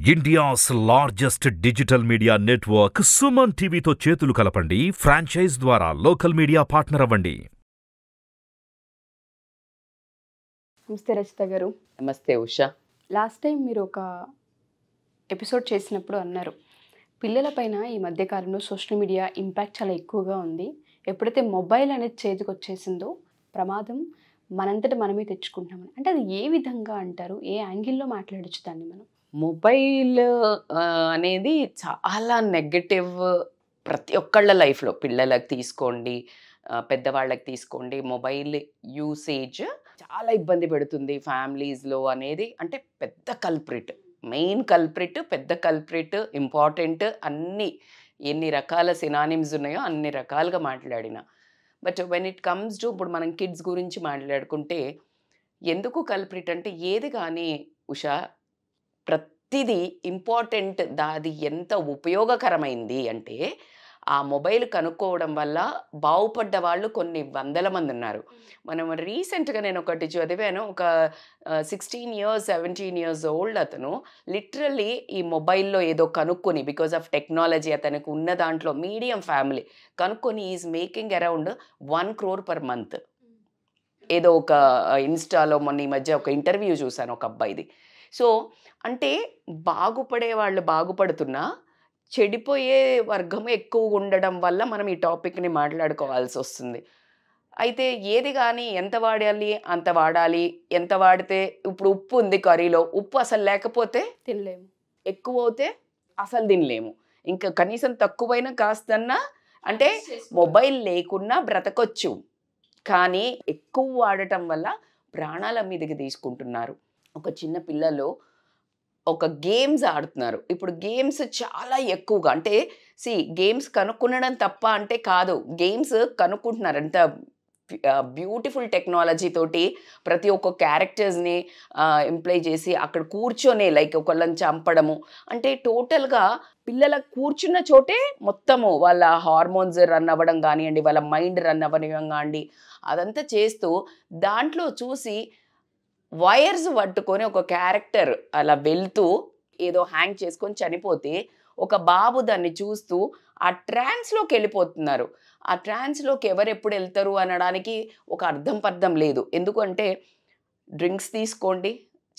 India's largest digital media network Suman టీవీతో చేతులు కలపండి ఫ్రాంచైజ్ ద్వారా లోకల్ మీడియా పార్ట్నర్ అవ్వండి నమస్తే రచిత గారు నమస్తే ఉషా లాస్ట్ టైం మీరు ఒక ఎపిసోడ్ చేసినప్పుడు అన్నారు పిల్లలపైన ఈ మధ్యకాలంలో సోషల్ మీడియా ఇంపాక్ట్ చాలా ఎక్కువగా ఉంది ఎప్పుడైతే మొబైల్ అనేది చేతికి వచ్చేసిందో ప్రమాదం మనంతట మనమే తెచ్చుకుంటున్నామని అంటే అది ఏ విధంగా అంటారు ఏ యాంగిల్లో మాట్లాడచ్చు దాన్ని మనం మొబైల్ ఆ, అనేది చాలా నెగటివ్ ప్రతి ఒక్కళ్ళ లైఫ్లో పిల్లలకు తీసుకోండి ఆ, పెద్దవాళ్ళకి తీసుకోండి మొబైల్ యూసేజ్ చాలా ఇబ్బంది పెడుతుంది ఫ్యామిలీస్లో అనేది అంటే పెద్ద కల్ప్రిట్ మెయిన్ కల్ప్రిట్ పెద్ద కల్ప్రిట్ ఇంపార్టెంట్ అన్ని ఎన్ని రకాల సినానిమ్స్ ఉన్నాయో అన్ని రకాలుగా మాట్లాడిన but when it comes to ఇప్పుడు మనం కిడ్స్ గురించి మాట్లాడుకుంటే ఎందుకు కల్ప్రిట్ అంటే ఏది కానీ ఉషా ప్రతిదీ ఇంపార్టెంట్ దాది ఎంత ఉపయోగకరమైంది అంటే ఆ మొబైల్ కనుక్కోవడం వల్ల బాగుపడ్డ వాళ్ళు కొన్ని వందల మంది ఉన్నారు మనం రీసెంట్గా నేను ఒకటి చదివాను ఒక sixteen years seventeen years old అతను లిటరల్లీ ఈ మొబైల్లో ఏదో కనుక్కొని బికాజ్ ఆఫ్ టెక్నాలజీ అతనికి ఉన్న దాంట్లో మీడియం ఫ్యామిలీ కనుక్కొని is making around one crore per month ఏదో ఒక ఇన్స్టాలో మొన్న ఈ మధ్య ఒక ఇంటర్వ్యూ చూశాను ఒక అబ్బాయిది సో అంటే బాగుపడే వాళ్ళు బాగుపడుతున్నా చెడిపోయే వర్గం ఎక్కువ ఉండడం వల్ల మనం ఈ టాపిక్ని మాట్లాడుకోవాల్సి వస్తుంది అయితే ఏది కానీ ఎంత వాడాలి అంత వాడాలి ఎంత వాడితే ఇప్పుడు ఉప్పు ఉంది కర్రీలో ఉప్పు అసలు లేకపోతే తినలేము ఎక్కువ అవుతే అసలు తినలేము ఇంకా కనీసం తక్కువైనా కాస్తన్నా అంటే మొబైల్ లేకున్నా బ్రతకొచ్చు కానీ ఎక్కువ వాడటం వల్ల ప్రాణాల మీదకి తీసుకుంటున్నారు ఒక చిన్న పిల్లలు ఒక గేమ్స్ ఆడుతున్నారు ఇప్పుడు గేమ్స్ చాలా ఎక్కువగా అంటే సి గేమ్స్ కనుక్కునడం తప్ప అంటే కాదు గేమ్స్ కనుక్కుంటున్నారు అంత బ్యూటిఫుల్ టెక్నాలజీ తోటి ప్రతి ఒక్క క్యారెక్టర్స్ని ఎంప్లాయ్ చేసి అక్కడ కూర్చొనే లైక్ ఒకళ్ళని చంపడము అంటే టోటల్గా పిల్లల కూర్చున్న చోటే మొత్తము వాళ్ళ హార్మోన్స్ రన్ అవ్వడం కానివ్వండి వాళ్ళ మైండ్ రన్ అవ్వడం కానివ్వండి అదంతా చేస్తూ దాంట్లో చూసి వైర్స్ పట్టుకొని ఒక క్యారెక్టర్ అలా వెళ్తూ ఏదో హ్యాంగ్ చేసుకొని చనిపోతే ఒక బాబు దాన్ని చూస్తూ ఆ ట్రాన్స్లోకి వెళ్ళిపోతున్నారు ఆ ట్రాన్స్లోకి ఎవరు ఎప్పుడు వెళ్తారు అనడానికి ఒక అర్థం పర్థం లేదు ఎందుకంటే డ్రింక్స్ తీసుకోండి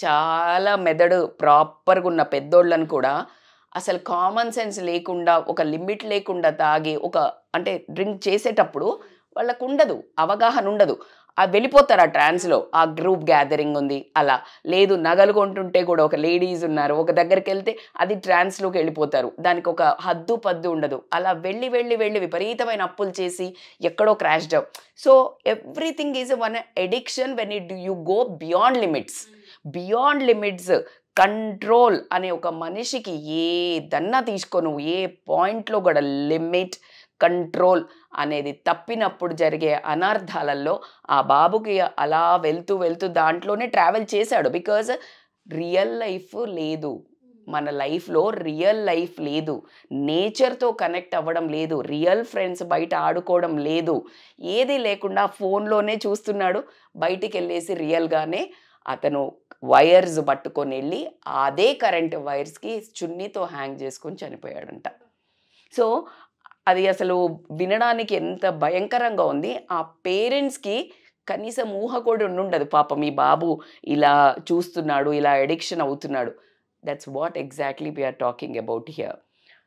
చాలా మెదడు ప్రాపర్గా ఉన్న పెద్దోళ్ళని కూడా అసలు కామన్ సెన్స్ లేకుండా ఒక లిమిట్ లేకుండా తాగి ఒక అంటే డ్రింక్ చేసేటప్పుడు వాళ్ళకు ఉండదు అవగాహన ఉండదు ఆ వెళ్ళిపోతారు ఆ ట్రాన్స్లో ఆ గ్రూప్ గ్యాదరింగ్ ఉంది అలా లేదు నగలు కొంటుంటే కూడా ఒక లేడీస్ ఉన్నారు ఒక దగ్గరికి వెళ్తే అది ట్రాన్స్లోకి వెళ్ళిపోతారు దానికి ఒక హద్దు పద్దు ఉండదు అలా వెళ్ళి వెళ్ళి వెళ్ళి విపరీతమైన అప్పులు చేసి ఎక్కడో crash down so everything is one addiction when it you go beyond limits beyond limits control అనే ఒక మనిషికి ఏదన్నా తీసుకోను ఏ పాయింట్లో కూడా లిమిట్ కంట్రోల్ అనేది తప్పినప్పుడు జరిగే అనర్థాలలో ఆ బాబుకి అలా వెళ్తూ వెళ్తూ దాంట్లోనే ట్రావెల్ చేశాడు బికాజ్ రియల్ లైఫ్ లేదు మన లైఫ్లో రియల్ లైఫ్ లేదు నేచర్తో కనెక్ట్ అవ్వడం లేదు రియల్ ఫ్రెండ్స్ బయట ఆడుకోవడం లేదు ఏది లేకుండా ఫోన్లోనే చూస్తున్నాడు బయటికి వెళ్ళేసి రియల్గానే అతను వైర్స్ పట్టుకొని వెళ్ళి అదే కరెంట్ వైర్స్కి చున్నీతో హ్యాంగ్ చేసుకొని చనిపోయాడంట సో అది అసలు వినడానికి ఎంత భయంకరంగా ఉంది ఆ పేరెంట్స్కి కనీసం ఊహ కూడా ఉండుండదు పాపం ఈ బాబు ఇలా చూస్తున్నాడు ఇలా ఎడిక్షన్ అవుతున్నాడు that's what exactly we're talking about here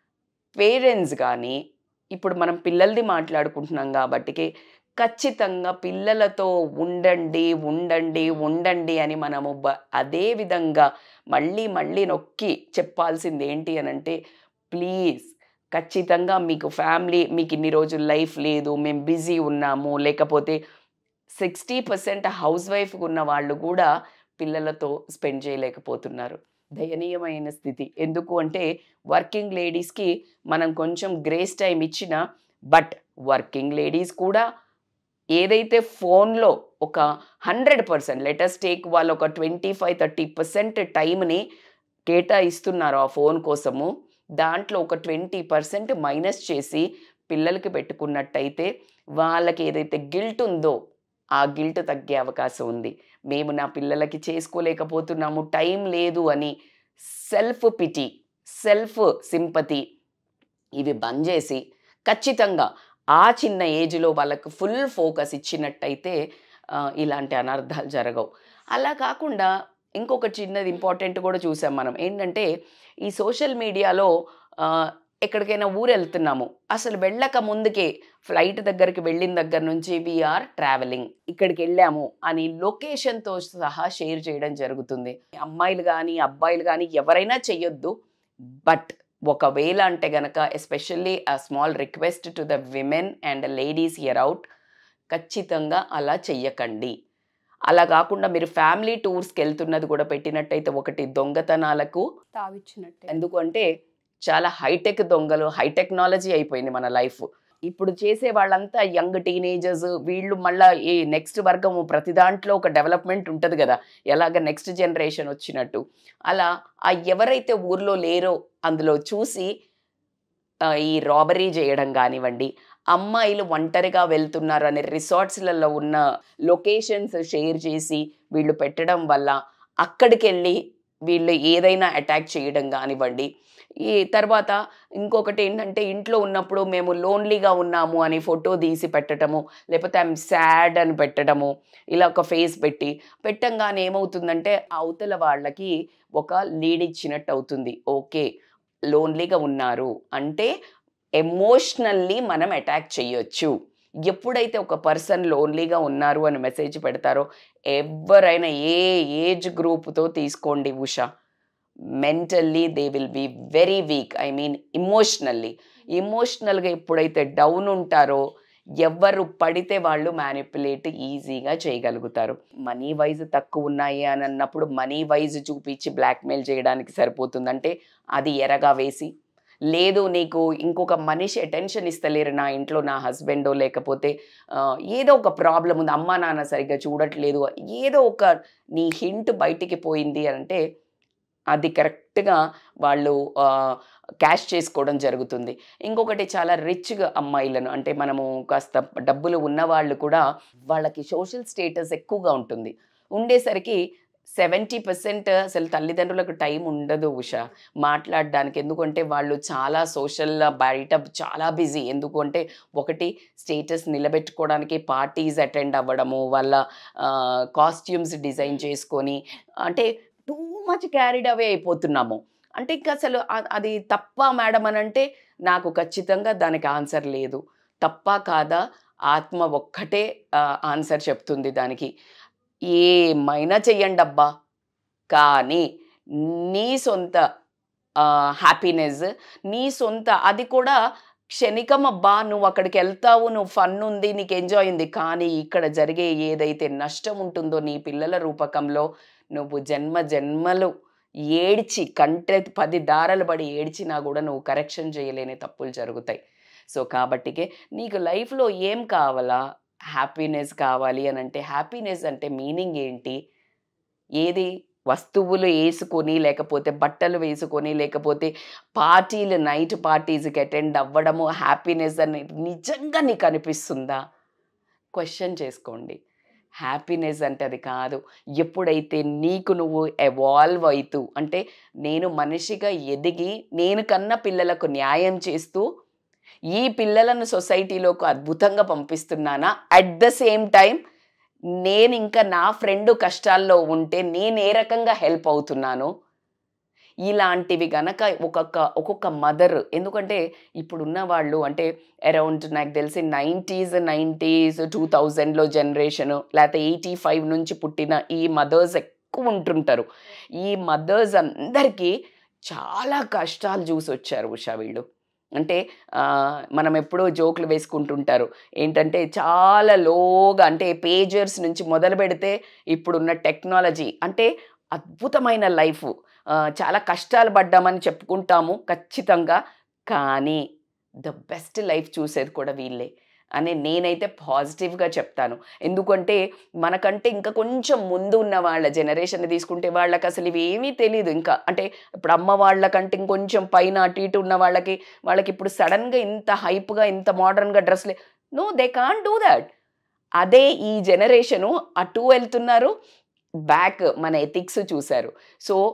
parents కానీ ఇప్పుడు మనం పిల్లలది మాట్లాడుకుంటున్నాం కాబట్టి ఖచ్చితంగా పిల్లలతో ఉండండి ఉండండి ఉండండి అని మనము బ అదే విధంగా మళ్ళీ మళ్ళీ నొక్కి చెప్పాల్సింది ఏంటి అని అంటే ప్లీజ్ ఖచ్చితంగా మీకు ఫ్యామిలీ మీకు ఇన్ని రోజులు లైఫ్ లేదు మేము బిజీ ఉన్నాము లేకపోతే సిక్స్టీ పర్సెంట్ హౌస్ వైఫ్ ఉన్న వాళ్ళు కూడా పిల్లలతో స్పెండ్ చేయలేకపోతున్నారు దయనీయమైన స్థితి ఎందుకు అంటే వర్కింగ్ లేడీస్కి మనం కొంచెం గ్రేస్ టైం ఇచ్చిన బట్ వర్కింగ్ లేడీస్ కూడా ఏదైతే ఫోన్లో ఒక హండ్రెడ్ పర్సెంట్ లెటర్స్ టేక్ వాళ్ళు ఒక ట్వంటీ ఫైవ్ థర్టీ పర్సెంట్ టైంని కేటాయిస్తున్నారు ఆ ఫోన్ కోసము దాంట్లో ఒక ట్వంటీ పర్సెంట్ మైనస్ చేసి పిల్లలకి పెట్టుకున్నట్టయితే వాళ్ళకి ఏదైతే గిల్ట్ ఉందో ఆ గిల్ట్ తగ్గే అవకాశం ఉంది మేము నా పిల్లలకి చేసుకోలేకపోతున్నాము టైం లేదు అని సెల్ఫ్ పిటి సెల్ఫ్ సింపతి ఇవి బంద్ చేసి ఖచ్చితంగా ఆ చిన్న ఏజ్లో వాళ్ళకు ఫుల్ ఫోకస్ ఇచ్చినట్టయితే ఆ, ఇలాంటి అనర్థాలు జరగవు అలా కాకుండా ఇంకొక చిన్నది ఇంపార్టెంట్ కూడా చూసాం మనం ఏంటంటే ఈ సోషల్ మీడియాలో ఆ, ఎక్కడికైనా ఊరు వెళ్తున్నాము అసలు వెళ్ళక ముందుకే ఫ్లైట్ దగ్గరికి వెళ్ళిన దగ్గర నుంచి వీఆర్ ట్రావెలింగ్ ఇక్కడికి వెళ్ళాము అని లొకేషన్తో సహా షేర్ చేయడం జరుగుతుంది అమ్మాయిలు కానీ అబ్బాయిలు కానీ ఎవరైనా చెయ్యొద్దు బట్ ఒకవేళ అంటే గనక ఎస్పెషల్లీ ఆ small request to the women and ladies hear out ఖచ్చితంగా అలా చెయ్యకండి అలా కాకుండా మీరు ఫ్యామిలీ టూర్స్కి వెళ్తున్నది కూడా పెట్టినట్టయితే ఒకటి దొంగతనాలకు తావిచ్చినట్టే ఎందుకంటే చాలా హైటెక్ దొంగలు హై టెక్నాలజీ అయిపోయింది మన లైఫ్ ఇప్పుడు చేసే వాళ్ళంతా యంగ్ టీనేజర్స్ వీళ్ళు మళ్ళా ఈ నెక్స్ట్ వర్గం ప్రతి దాంట్లో ఒక డెవలప్మెంట్ ఉంటుంది కదా ఎలాగ నెక్స్ట్ జనరేషన్ వచ్చినట్టు అలా ఆ ఎవరైతే ఊర్లో లేరో అందులో చూసి ఆ, ఈ రాబరీ చేయడం కానివ్వండి అమ్మాయిలు ఒంటరిగా వెళ్తున్నారు అనే రిసార్ట్స్లలో ఉన్న లొకేషన్స్ షేర్ చేసి వీళ్ళు పెట్టడం వల్ల అక్కడికి వెళ్ళి వీళ్ళు ఏదైనా అటాక్ చేయడం కానివ్వండి ఈ తర్వాత ఇంకొకటి ఏంటంటే ఇంట్లో ఉన్నప్పుడు మేము లోన్లీగా ఉన్నాము అని ఫోటో తీసి పెట్టడము లేకపోతే ఐఎమ్ సాడ్ అని పెట్టడము ఇలా ఒక ఫేస్ పెట్టి పెట్టంగానే ఏమవుతుందంటే అవతల వాళ్ళకి ఒక లీడ్ ఇచ్చినట్టు అవుతుంది ఓకే లోన్లీగా ఉన్నారు అంటే ఎమోషనల్లీ మనం అటాక్ చేయొచ్చు ఎప్పుడైతే ఒక పర్సన్ లోన్లీగా ఉన్నారు అని మెసేజ్ పెడతారో ఎవరైనా ఏ ఏజ్ గ్రూప్తో తీసుకోండి Usha mentally they will be very weak I mean emotionally ఇమోషనల్గా ఎప్పుడైతే డౌన్ ఉంటారో ఎవరు పడితే వాళ్ళు మ్యానిపులేట్ ఈజీగా చేయగలుగుతారు మనీ వైజ్ తక్కువ ఉన్నాయి అని అన్నప్పుడు మనీ వైజ్ చూపించి బ్లాక్మెయిల్ చేయడానికి సరిపోతుంది అంటే అది ఎరగా వేసి లేదు నీకు ఇంకొక మనిషి అటెన్షన్ ఇస్తలేరు నా ఇంట్లో నా హస్బెండో లేకపోతే ఆ, ఏదో ఒక ప్రాబ్లం ఉంది అమ్మా నాన్న సరిగ్గా చూడట్లేదు ఏదో ఒక నీ హింట్ బయటికి పోయింది అంటే అది కరెక్ట్గా వాళ్ళు క్యాష్ చేసుకోవడం జరుగుతుంది ఇంకొకటి చాలా రిచ్గా అమ్మాయిలను అంటే మనము కాస్త డబ్బులు ఉన్న వాళ్ళు కూడా వాళ్ళకి సోషల్ స్టేటస్ ఎక్కువగా ఉంటుంది ఉండేసరికి సెవెంటీ పర్సెంట్ అసలు తల్లిదండ్రులకు టైం ఉండదు ఉషా మాట్లాడడానికి ఎందుకంటే వాళ్ళు చాలా సోషల్ బయట చాలా బిజీ ఎందుకంటే ఒకటి స్టేటస్ నిలబెట్టుకోవడానికి పార్టీస్ అటెండ్ అవ్వడము వాళ్ళ కాస్ట్యూమ్స్ డిజైన్ చేసుకొని అంటే టూ మచ్ క్యారీడ్ అవే అయిపోతున్నాము అంటే ఇంకా అసలు అ- అది తప్ప మేడం అని అంటే నాకు ఖచ్చితంగా దానికి ఆన్సర్ లేదు తప్ప కాదా ఆత్మ ఒక్కటే ఆన్సర్ చెప్తుంది దానికి ఏమైనా చెయ్యండి అబ్బా కానీ నీ సొంత హ్యాపీనెస్ నీ సొంత అది కూడా క్షణికం అబ్బా నువ్వు అక్కడికి వెళ్తావు నువ్వు ఫన్ ఉంది నీకు ఎంజాయ్ ఉంది కానీ ఇక్కడ జరిగే ఏదైతే నష్టం ఉంటుందో నీ పిల్లల రూపకంలో నువ్వు జన్మ జన్మలు ఏడ్చి కంటే పది దారాలు పడి ఏడ్చినా కూడా నువ్వు కరెక్షన్ చేయలేని తప్పులు జరుగుతాయి సో కాబట్టికే నీకు లైఫ్లో ఏం కావాలా హ్యాపీనెస్ కావాలి అని అంటే హ్యాపీనెస్ అంటే మీనింగ్ ఏంటి ఏది వస్తువులు వేసుకొని లేకపోతే బట్టలు వేసుకొని లేకపోతే పార్టీలు నైట్ పార్టీస్కి అటెండ్ అవ్వడము హ్యాపీనెస్ అని నిజంగా నీకు అనిపిస్తుందా క్వశ్చన్ చేసుకోండి హ్యాపీనెస్ అంటే అది కాదు ఎప్పుడైతే నీకు నువ్వు ఎవాల్వ్ అవుతూ అంటే నేను మనిషిగా ఎదిగి నేను కన్న పిల్లలకు న్యాయం చేస్తూ ఈ పిల్లలను సొసైటీలోకి అద్భుతంగా పంపిస్తున్నానా అట్ ద సేమ్ టైం నేను ఇంకా నా ఫ్రెండ్ కష్టాల్లో ఉంటే నేను ఏ రకంగా హెల్ప్ అవుతున్నాను ఇలాంటివి గనక ఒక్కొక్క ఒక్కొక్క మదర్ ఎందుకంటే ఇప్పుడున్న వాళ్ళు అంటే అరౌండ్ నాకు తెలిసి నైంటీస్ నైంటీస్ టూ థౌజండ్లో జనరేషను లేకపోతే ఎయిటీ ఫైవ్ నుంచి పుట్టిన ఈ మదర్స్ ఎక్కువ ఉంటుంటారు ఈ మదర్స్ అందరికీ చాలా కష్టాలు చూసి వచ్చారు ఉషా వీళ్ళు అంటే ఆ, మనం ఎప్పుడూ జోకులు వేసుకుంటుంటారు ఏంటంటే చాలా లోగా అంటే పేజర్స్ నుంచి మొదలు పెడితే ఇప్పుడున్న టెక్నాలజీ అంటే అద్భుతమైన లైఫ్ చాలా కష్టాలు పడ్డామని చెప్పుకుంటాము ఖచ్చితంగా కానీ ద బెస్ట్ లైఫ్ చూసేది కూడా వీళ్ళే అని నేనైతే పాజిటివ్గా చెప్తాను ఎందుకంటే మనకంటే ఇంకా కొంచెం ముందు ఉన్న వాళ్ళ జనరేషన్ తీసుకుంటే వాళ్ళకి అసలు ఇవి ఏమీ తెలియదు ఇంకా అంటే ఇప్పుడు అమ్మ వాళ్ళకంటే ఇంకొంచెం పైన అటు ఇటు ఉన్న వాళ్ళకి వాళ్ళకి ఇప్పుడు సడన్గా ఇంత హైప్గా ఇంత మోడర్న్గా డ్రెస్లే no they can't do that అదే ఈ జనరేషను అటు వెళ్తున్నారు బ్యాక్ మన ఎథిక్స్ చూశారు సో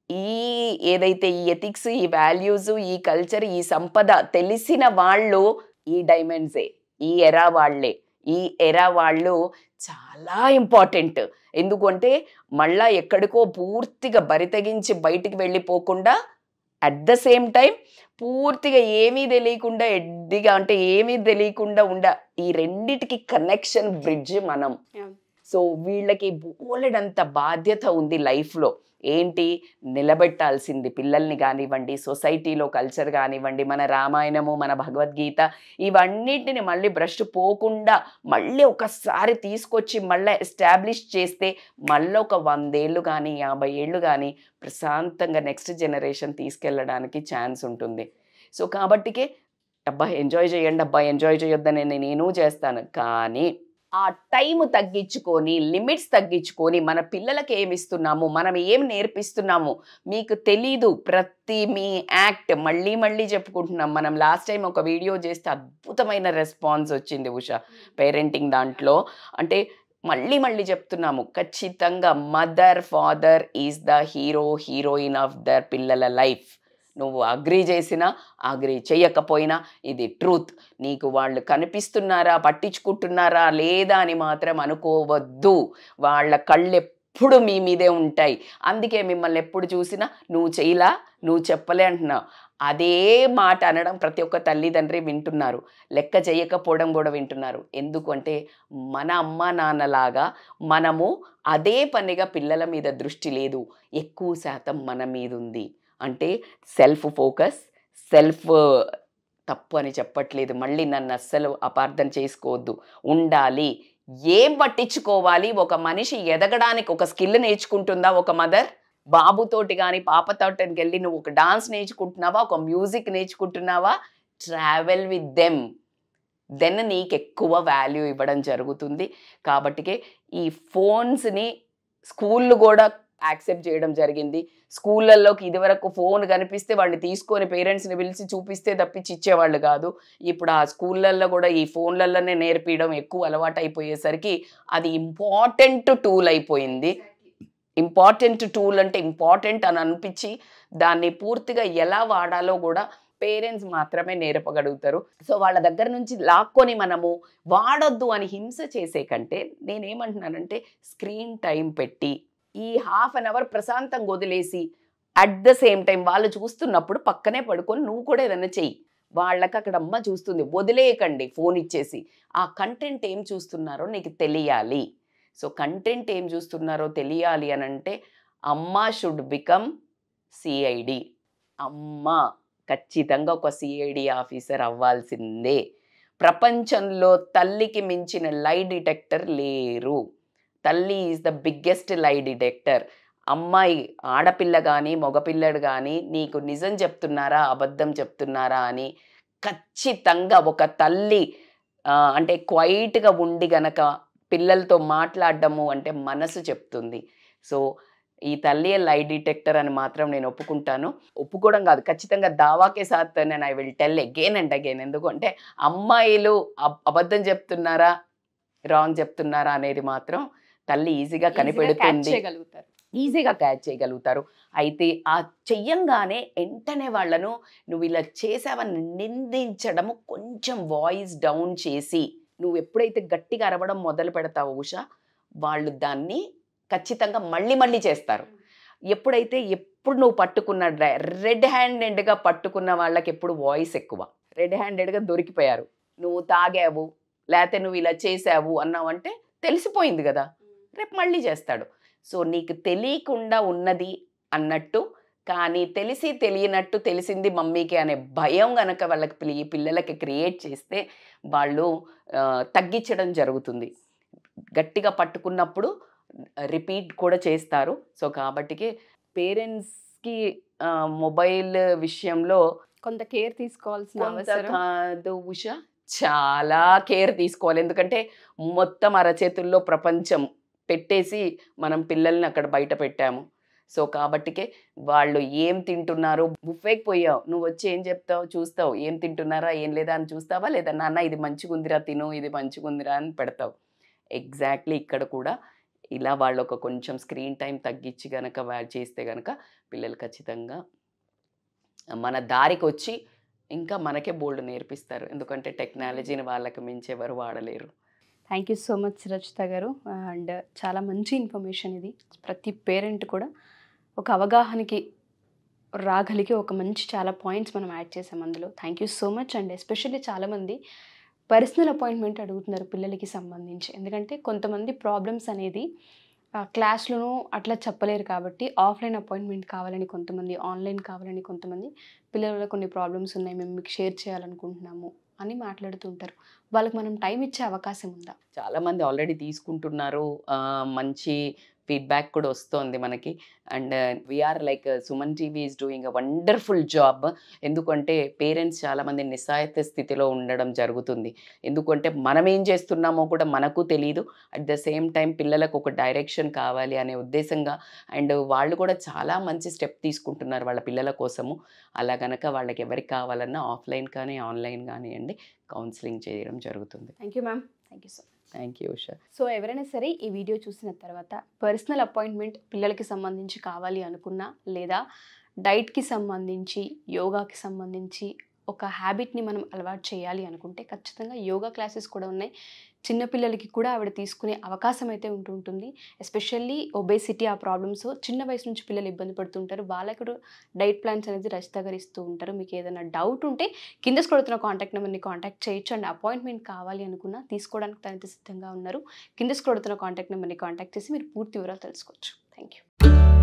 ఈ ఏదైతే ఈ ఎథిక్స్ ఈ వాల్యూస్ ఈ కల్చర్ ఈ సంపద తెలిసిన వాళ్ళు ఈ డైమండ్సే ఈ ఎరా వాళ్ళే ఈ ఎరా వాళ్ళు చాలా ఇంపార్టెంట్ ఎందుకంటే మళ్ళా ఎక్కడికో పూర్తిగా బరితెగించి బయటికి వెళ్ళిపోకుండా అట్ ద సేమ్ టైం పూర్తిగా ఏమీ తెలియకుండా ఎడ్డిగా అంటే ఏమీ తెలియకుండా ఉండ ఈ రెండిటికి కనెక్షన్ బ్రిడ్జ్ మనం Yeah. సో వీళ్ళకి బోలెడంత బాధ్యత ఉంది లైఫ్లో ఏంటి నిలబెట్టాల్సింది పిల్లల్ని కానివ్వండి సొసైటీలో కల్చర్ కానివ్వండి మన రామాయణము మన భగవద్గీత ఇవన్నిటిని మళ్ళీ భ్రష్ పోకుండా మళ్ళీ ఒకసారి తీసుకొచ్చి మళ్ళీ ఎస్టాబ్లిష్ చేస్తే మళ్ళీ ఒక వందేళ్ళు కానీ యాభై ఏళ్ళు కానీ ప్రశాంతంగా నెక్స్ట్ జనరేషన్ తీసుకెళ్ళడానికి ఛాన్స్ ఉంటుంది సో కాబట్టికే అబ్బా ఎంజాయ్ చేయండి అబ్బా ఎంజాయ్ చేయొద్దని నేను చేస్తాను కానీ ఆ టైం తగ్గించుకొని లిమిట్స్ తగ్గించుకొని మన పిల్లలకి ఏమి ఇస్తున్నాము మనం ఏం నేర్పిస్తున్నాము మీకు తెలీదు ప్రతి మీ యాక్ట్ మళ్ళీ మళ్ళీ చెప్పుకుంటున్నాం మనం లాస్ట్ టైం ఒక వీడియో చేస్తే అద్భుతమైన రెస్పాన్స్ వచ్చింది ఉషా పేరెంటింగ్ దాంట్లో అంటే మళ్ళీ మళ్ళీ చెప్తున్నాము ఖచ్చితంగా mother father is the hero heroine of their పిల్లల లైఫ్ నువ్వు అగ్రి చేసినా అగ్రి చేయకపోయినా ఇది ట్రూత్ నీకు వాళ్ళు కనిపిస్తున్నారా పట్టించుకుంటున్నారా లేదా అని మాత్రం అనుకోవద్దు వాళ్ళ కళ్ళు ఎప్పుడు మీ మీదే ఉంటాయి అందుకే మిమ్మల్ని ఎప్పుడు చూసినా నువ్వు చేయలా నువ్వు చెప్పలే అంటున్నావు అదే మాట అనడం ప్రతి ఒక్క తల్లిదండ్రి వింటున్నారు లెక్క చేయకపోవడం కూడా వింటున్నారు ఎందుకంటే మన అమ్మ నాన్నలాగా మనము అదే పనిగా పిల్లల మీద దృష్టి లేదు ఎక్కువ శాతం మన మీద ఉంది అంటే సెల్ఫ్ ఫోకస్ సెల్ఫ్ తప్పు అని చెప్పట్లేదు మళ్ళీ నన్ను అస్సలు అపార్థం చేసుకోవద్దు ఉండాలి ఏం పట్టించుకోవాలి ఒక మనిషి ఎదగడానికి ఒక స్కిల్ నేర్చుకుంటుందా ఒక మదర్ బాబుతోటి కానీ పాపతోటి వెళ్ళి నువ్వు ఒక డాన్స్ నేర్చుకుంటున్నావా ఒక మ్యూజిక్ నేర్చుకుంటున్నావా ట్రావెల్ విత్ దెమ్ దెన్ నీకు ఎక్కువ వాల్యూ ఇవ్వడం జరుగుతుంది కాబట్టికే ఈ ఫోన్స్ని స్కూళ్ళు కూడా యాక్సెప్ట్ చేయడం జరిగింది స్కూళ్ళల్లోకి ఇదివరకు ఫోన్ కనిపిస్తే వాడిని తీసుకొని పేరెంట్స్ని పిలిచి చూపిస్తే తప్పించి ఇచ్చేవాళ్ళు కాదు ఇప్పుడు ఆ స్కూళ్ళల్లో కూడా ఈ ఫోన్లలోనే నేర్పించడం ఎక్కువ అలవాటు అయిపోయేసరికి అది ఇంపార్టెంట్ టూల్ అయిపోయింది ఇంపార్టెంట్ టూల్ అంటే ఇంపార్టెంట్ అని అనిపించి దాన్ని పూర్తిగా ఎలా వాడాలో కూడా పేరెంట్స్ మాత్రమే నేర్పగలుగుతారు సో వాళ్ళ దగ్గర నుంచి లాక్కొని మనము వాడొద్దు అని హింస చేసే కంటే నేనేమంటున్నానంటే స్క్రీన్ టైం పెట్టి ఈ హాఫ్ అన్ అవర్ ప్రశాంతంగా వదిలేసి అట్ ద సేమ్ టైం వాళ్ళు చూస్తున్నప్పుడు పక్కనే పడుకొని నువ్వు కూడా ఏదైనా చెయ్యి వాళ్ళకి అక్కడ అమ్మ చూస్తుంది వదిలేయకండి ఫోన్ ఇచ్చేసి ఆ కంటెంట్ ఏం చూస్తున్నారో నీకు తెలియాలి సో కంటెంట్ ఏం చూస్తున్నారో తెలియాలి అని అంటే అమ్మ షుడ్ బికమ్ సిఐడి అమ్మ ఖచ్చితంగా ఒక సిఐడి ఆఫీసర్ అవ్వాల్సిందే ప్రపంచంలో తల్లికి మించిన లై డిటెక్టర్ లేరు తల్లి is the biggest lie detector అమ్మాయి ఆడపిల్ల కానీ మగపిల్లడు కానీ నీకు నిజం చెప్తున్నారా అబద్ధం చెప్తున్నారా అని ఖచ్చితంగా ఒక తల్లి ఆ, అంటే క్వైట్గా ఉండి గనక పిల్లలతో మాట్లాడడము అంటే మనసు చెప్తుంది సో ఈ తల్లి లై డిటెక్టర్ అని మాత్రం నేను ఒప్పుకుంటాను ఒప్పుకోవడం కాదు ఖచ్చితంగా దావాకే సాత్ నేను I will tell again and again ఎందుకంటే అమ్మాయిలు అబ్- అబద్ధం చెప్తున్నారా రాంగ్ చెప్తున్నారా అనేది మాత్రం తల్లి ఈజీగా కనిపెడుతుంది చేయగలుగుతారు ఈజీగా క్యాచ్ చేయగలుగుతారు అయితే ఆ చెయ్యంగానే వెంటనే వాళ్ళను నువ్వు ఇలా చేసావని నిందించడము కొంచెం వాయిస్ డౌన్ చేసి నువ్వు ఎప్పుడైతే గట్టిగా అరవడం మొదలు పెడతావో ఉషా వాళ్ళు దాన్ని ఖచ్చితంగా మళ్ళీ మళ్ళీ చేస్తారు ఎప్పుడైతే ఎప్పుడు నువ్వు పట్టుకున్న రెడ్ హ్యాండెడ్గా పట్టుకున్న వాళ్ళకి ఎప్పుడు వాయిస్ ఎక్కువ రెడ్ హ్యాండెడ్గా దొరికిపోయారు నువ్వు తాగావు లేకపోతే నువ్వు ఇలా చేసావు అన్నావంటే తెలిసిపోయింది కదా రేపు మళ్ళీ చేస్తాడు సో నీకు తెలియకుండా ఉన్నది అన్నట్టు కానీ తెలిసి తెలియనట్టు తెలిసింది మమ్మీకి అనే భయం గనక వాళ్ళకి పిల్ల- ఈ పిల్లలకి క్రియేట్ చేస్తే వాళ్ళు ఆ, తగ్గించడం జరుగుతుంది గట్టిగా పట్టుకున్నప్పుడు రిపీట్ కూడా చేస్తారు సో కాబట్టికి పేరెంట్స్కి మొబైల్ విషయంలో కొంత కేర్ తీసుకోవాల్సిన కొంత అవసరం కాదు ఉష చాలా కేర్ తీసుకోవాలి ఎందుకంటే మొత్తం అరచేతుల్లో ప్రపంచం పెట్టేసి మనం పిల్లల్ని అక్కడ బయట పెట్టాము సో కాబట్టికే వాళ్ళు ఏం తింటున్నారు బుఫేకి పోయావు నువ్వు వచ్చి ఏం చెప్తావు చూస్తావు ఏం తింటున్నారా ఏం లేదా అని చూస్తావా లేదా నాన్న ఇది మంచిగుందిరా తిను ఇది మంచిగుందిరా అని పెడతావు ఎగ్జాక్ట్లీ ఇక్కడ కూడా ఇలా వాళ్ళు ఒక కొంచెం స్క్రీన్ టైం తగ్గించి గనక వాళ్ళు చేస్తే గనక పిల్లలు ఖచ్చితంగా మన దారికి వచ్చి ఇంకా మనకే బోల్డ్ నేర్పిస్తారు ఎందుకంటే టెక్నాలజీని వాళ్ళకి మించి ఎవరు వాడలేరు thank you so much Rachita గారు అండ్ చాలా మంచి ఇన్ఫర్మేషన్ ఇది ప్రతి పేరెంట్ కూడా ఒక అవగాహనకి రాగలిగి ఒక మంచి చాలా పాయింట్స్ మనం యాడ్ చేసాం అందులో thank you so much and especially చాలామంది పర్సనల్ అపాయింట్మెంట్ అడుగుతున్నారు పిల్లలకి సంబంధించి ఎందుకంటే కొంతమంది ప్రాబ్లమ్స్ అనేది ఆ, క్లాస్లోనూ అట్లా చెప్పలేరు కాబట్టి ఆఫ్లైన్ అపాయింట్మెంట్ కావాలని కొంతమంది ఆన్లైన్ కావాలని కొంతమంది పిల్లల కొన్ని ప్రాబ్లమ్స్ ఉన్నాయి మేము మీకు షేర్ చేయాలనుకుంటున్నాము అని మాట్లాడుతుంటారు వాళ్ళకి మనం టైం ఇచ్చే అవకాశం ఉందా చాలా మంది ఆల్రెడీ తీసుకుంటున్నారు ఆ, మంచి ఫీడ్బ్యాక్ కూడా వస్తుంది మనకి and we're like Suman TV is doing a wonderful job ఎందుకంటే పేరెంట్స్ చాలామంది నిస్సాయత స్థితిలో ఉండడం జరుగుతుంది ఎందుకంటే మనం ఏం చేస్తున్నామో కూడా మనకు తెలియదు అట్ ద సేమ్ టైం పిల్లలకు ఒక డైరెక్షన్ కావాలి అనే ఉద్దేశంగా అండ్ వాళ్ళు కూడా చాలా మంచి స్టెప్ తీసుకుంటున్నారు వాళ్ళ పిల్లల కోసము అలా గనక వాళ్ళకి ఎవరికి కావాలన్నా ఆఫ్లైన్ కానీ ఆన్లైన్ కానివ్వండి కౌన్సిలింగ్ చేయడం జరుగుతుంది thank you ma'am thank you so thank you Usha so ఎవరైనా సరే ఈ వీడియో చూసిన తర్వాత పర్సనల్ అపాయింట్మెంట్ పిల్లలకి సంబంధించి కావాలి అనుకున్నా లేదా డైట్కి సంబంధించి యోగాకి సంబంధించి ఒక హ్యాబిట్ని మనం అలవాటు చేయాలి అనుకుంటే ఖచ్చితంగా యోగా క్లాసెస్ కూడా ఉన్నాయి చిన్నపిల్లలకి కూడా ఆవిడ తీసుకునే అవకాశం అయితే ఉంటుంటుంది ఎస్పెషల్లీ ఒబేసిటీ ఆ ప్రాబ్లమ్స్ చిన్న వయసు నుంచి పిల్లలు ఇబ్బంది పడుతుంటారు వాళ్ళకు కూడా డైట్ ప్లాన్స్ అనేది రచిత గారు ఇస్తూ ఉంటారు మీకు ఏదైనా డౌట్ ఉంటే కింద కొడుతున్న కాంటాక్ట్ నెంబర్ని కాంటాక్ట్ చేయొచ్చు అండ్ అపాయింట్మెంట్ కావాలి అనుకున్నా తీసుకోవడానికి తనైతే సిద్ధంగా ఉన్నారు కింద కొడుతున్న కాంటాక్ట్ నెంబర్ని కాంటాక్ట్ చేసి మీరు పూర్తి వివరాలు తెలుసుకోవచ్చు థ్యాంక్ యూ